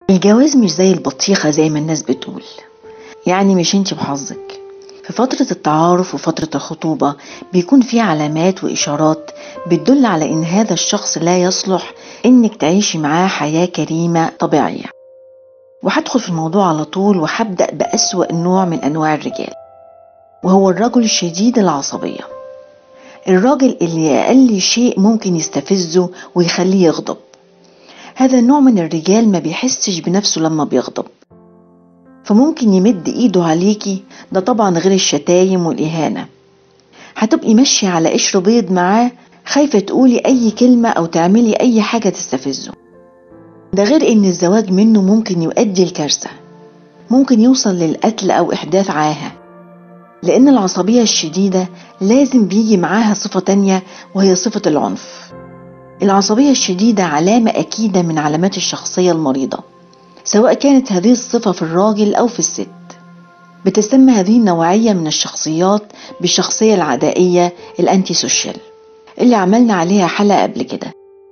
الجواز مش زي البطيخة زي ما الناس بتقول يعني مش انت وحظك في فترة التعارف وفترة الخطوبة بيكون في علامات وإشارات بتدل على إن هذا الشخص لا يصلح إنك تعيشي معاه حياة كريمة طبيعية وهدخل في الموضوع على طول وهبدأ بأسوأ نوع من أنواع الرجال وهو الرجل الشديد العصبية الراجل اللي أقل شيء ممكن يستفزه ويخليه يغضب هذا النوع من الرجال ما بيحسش بنفسه لما بيغضب فممكن يمد ايده عليكي ده طبعا غير الشتايم والإهانة هتبقي ماشية على قشر بيض معاه خايفة تقولي أي كلمة أو تعملي أي حاجة تستفزه ده غير إن الزواج منه ممكن يؤدي لكارثة ممكن يوصل للقتل أو إحداث عاهة لأن العصبية الشديدة لازم بيجي معاها صفة تانية وهي صفة العنف العصبية الشديدة علامة أكيدة من علامات الشخصية المريضة سواء كانت هذه الصفة في الراجل أو في الست بتسمى هذه النوعية من الشخصيات بالشخصية العدائية الأنتي سوشيال اللي عملنا عليها حلقة قبل كده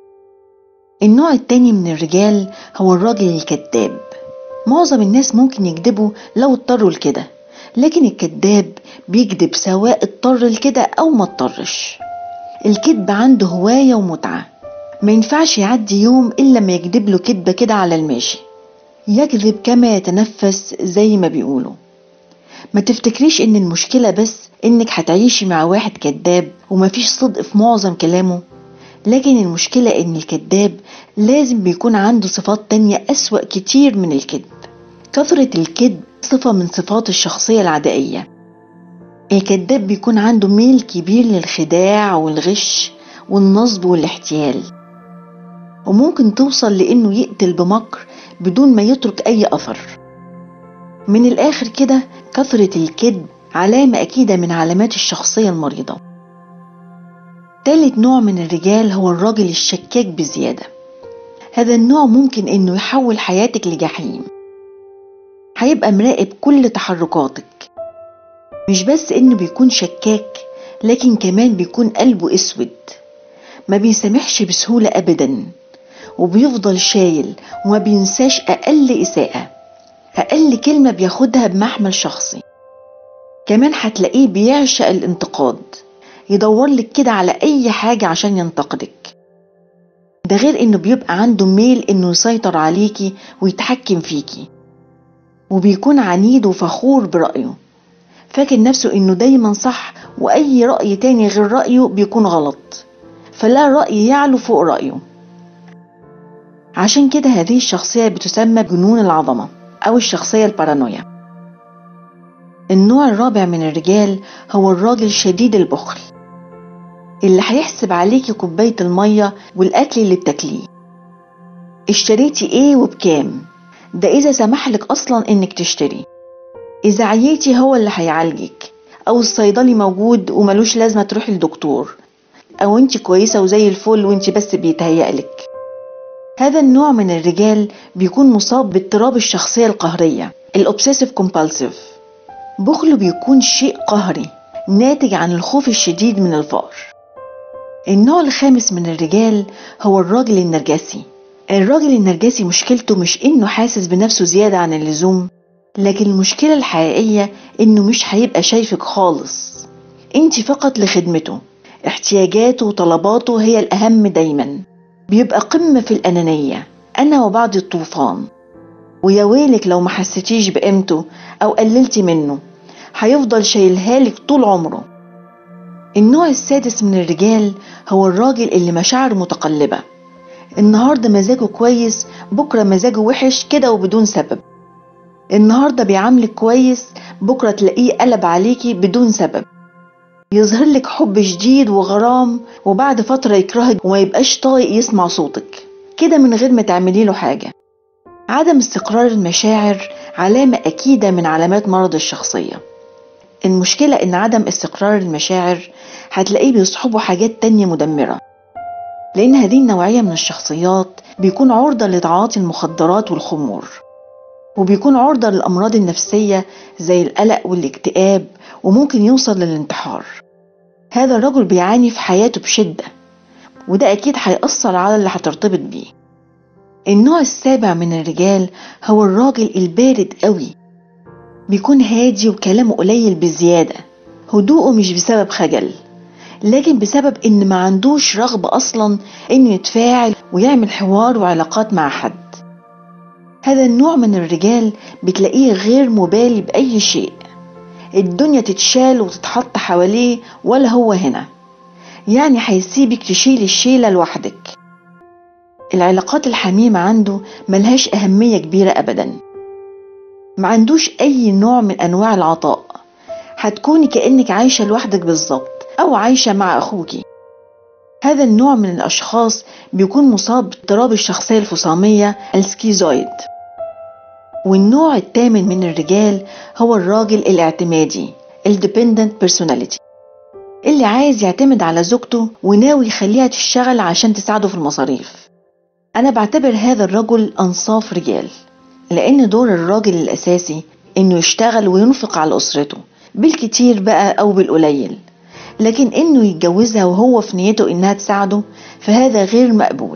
النوع التاني من الرجال هو الراجل الكذاب معظم الناس ممكن يكذبوا لو اضطروا لكده لكن الكذاب بيكذب سواء اضطر لكده أو ما اضطرش الكذب عنده هواية ومتعة ما ينفعش يعدي يوم إلا ما يكذب له كذبة كده على الماشي يكذب كما يتنفس زي ما بيقولوا ما تفتكريش ان المشكلة بس انك هتعيشي مع واحد كذاب ومفيش صدق في معظم كلامه لكن المشكلة ان الكذاب لازم بيكون عنده صفات تانية أسوأ كتير من الكذب كثرة الكذب صفة من صفات الشخصية العدائية الكذاب بيكون عنده ميل كبير للخداع والغش والنصب والاحتيال وممكن توصل لانه يقتل بمكر بدون ما يترك اي اثر من الاخر كده كثرة الكذب علامة اكيدة من علامات الشخصية المريضة تالت نوع من الرجال هو الراجل الشكاك بزيادة هذا النوع ممكن انه يحول حياتك لجحيم هيبقى مراقب كل تحركاتك مش بس انه بيكون شكاك لكن كمان بيكون قلبه اسود ما بيسامحش بسهولة ابدا وبيفضل شايل وما بينساش اقل اساءة اقل كلمة بياخدها بمحمل شخصي كمان هتلاقيه بيعشق الانتقاد يدور لك كده على اي حاجة عشان ينتقدك ده غير انه بيبقى عنده ميل انه يسيطر عليكي ويتحكم فيكي وبيكون عنيد وفخور برأيه فاكر نفسه انه دايما صح واي رأي تاني غير رأيه بيكون غلط فلا رأي يعلو فوق رأيه عشان كده هذه الشخصية بتسمى بجنون العظمة أو الشخصية البارانويا النوع الرابع من الرجال هو الراجل شديد البخل اللي هيحسب عليكي كوباية المية والأكل اللي بتاكليه اشتريتي ايه وبكام ده إذا سمحلك أصلا إنك تشتري إذا عييتي هو اللي هيعالجك أو الصيدلي موجود وملوش لازمة تروحي للدكتور أو أنت كويسة وزي الفل وأنت بس بيتهيألك هذا النوع من الرجال بيكون مصاب باضطراب الشخصية القهرية الأوبسيسيف كومبالسيف بخله بيكون شيء قهري ناتج عن الخوف الشديد من الفقر النوع الخامس من الرجال هو الراجل النرجسي الراجل النرجسي مشكلته مش انه حاسس بنفسه زيادة عن اللزوم لكن المشكلة الحقيقية انه مش هيبقى شايفك خالص انت فقط لخدمته احتياجاته وطلباته هي الأهم دايما بيبقى قمة في الأنانية أنا وبعض الطوفان ويا ويلك لو ما حسيتيش بقيمته أو قللتي منه هيفضل شايلهالك طول عمره النوع السادس من الرجال هو الراجل اللي مشاعره متقلبة النهاردة مزاجه كويس بكرة مزاجه وحش كده وبدون سبب النهاردة بيعاملك كويس بكرة تلاقيه قلب عليكي بدون سبب يظهر لك حب شديد وغرام وبعد فترة يكرهك وما يبقاش طايق يسمع صوتك كده من غير ما تعملي له حاجة عدم استقرار المشاعر علامة أكيدة من علامات مرض الشخصية المشكلة إن عدم استقرار المشاعر هتلاقيه بيصحبه حاجات تانية مدمرة لأن هذه النوعية من الشخصيات بيكون عرضة لتعاطي المخدرات والخمور وبيكون عرضة للأمراض النفسية زي القلق والاكتئاب وممكن يوصل للانتحار هذا الرجل بيعاني في حياته بشدة وده أكيد هيأثر على اللي هترتبط بيه النوع السابع من الرجال هو الراجل البارد قوي بيكون هادي وكلامه قليل بزيادة هدوءه مش بسبب خجل لكن بسبب ان ما عندوش رغبة اصلا انه يتفاعل ويعمل حوار وعلاقات مع حد هذا النوع من الرجال بتلاقيه غير مبالي بأي شيء الدنيا تتشال وتتحط حواليه ولا هو هنا يعني هيسيبك تشيل الشيلة لوحدك العلاقات الحميمة عنده ملهاش أهمية كبيرة أبدا ما عندوش أي نوع من أنواع العطاء هتكوني كأنك عايشة لوحدك بالظبط أو عايشة مع أخوكي هذا النوع من الأشخاص بيكون مصاب باضطراب الشخصية الفصامية السكيزويد والنوع الثامن من الرجال هو الراجل الاعتمادي Independent Personality اللي عايز يعتمد على زوجته وناوي يخليها تشتغل عشان تساعده في المصاريف أنا بعتبر هذا الرجل أنصاف رجال لأن دور الراجل الأساسي إنه يشتغل وينفق على أسرته بالكتير بقى أو بالقليل لكن إنه يتجوزها وهو في نيته إنها تساعده فهذا غير مقبول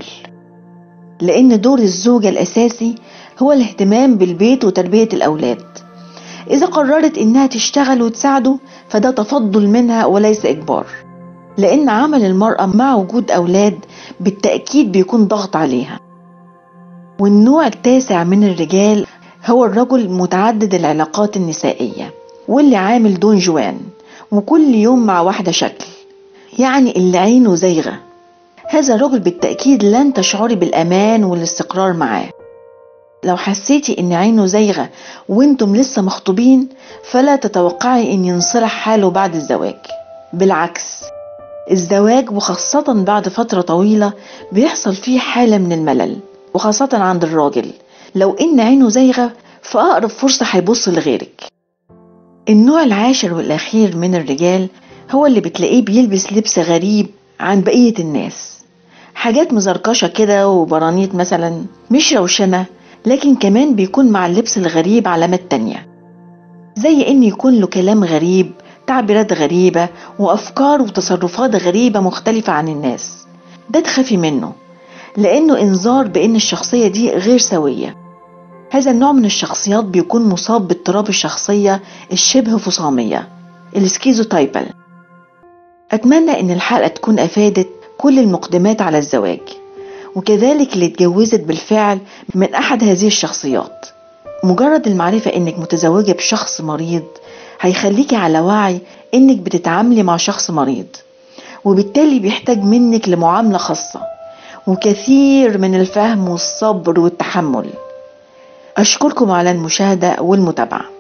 لأن دور الزوجة الأساسي هو الاهتمام بالبيت وتربية الأولاد إذا قررت إنها تشتغل وتساعده فده تفضل منها وليس إجبار لأن عمل المرأة مع وجود أولاد بالتأكيد بيكون ضغط عليها والنوع التاسع من الرجال هو الرجل متعدد العلاقات النسائية واللي عامل دون جوان وكل يوم مع واحدة شكل يعني اللي عينه زيغة هذا الرجل بالتأكيد لن تشعري بالأمان والاستقرار معاه لو حسيتي ان عينه زيغة وانتم لسه مخطوبين فلا تتوقعي ان ينصلح حاله بعد الزواج بالعكس الزواج وخاصة بعد فترة طويلة بيحصل فيه حالة من الملل وخاصة عند الراجل لو ان عينه زيغة فأقرب فرصة هيبص لغيرك النوع العاشر والأخير من الرجال هو اللي بتلاقيه بيلبس لبس غريب عن بقية الناس حاجات مزركشة كده وبرانيت مثلا مش روشنة لكن كمان بيكون مع اللبس الغريب علامات تانية زي ان يكون له كلام غريب تعبيرات غريبة وأفكار وتصرفات غريبة مختلفة عن الناس ده تخافي منه لأنه إنذار بأن الشخصية دي غير سوية هذا النوع من الشخصيات بيكون مصاب باضطراب الشخصية الشبه فصامية السكيزوتايبل أتمنى أن الحلقة تكون أفادت كل المقدمات على الزواج وكذلك اللي اتجوزت بالفعل من أحد هذه الشخصيات مجرد المعرفة إنك متزوجة بشخص مريض هيخليكي على وعي إنك بتتعاملي مع شخص مريض وبالتالي بيحتاج منك لمعاملة خاصة وكثير من الفهم والصبر والتحمل أشكركم على المشاهدة والمتابعة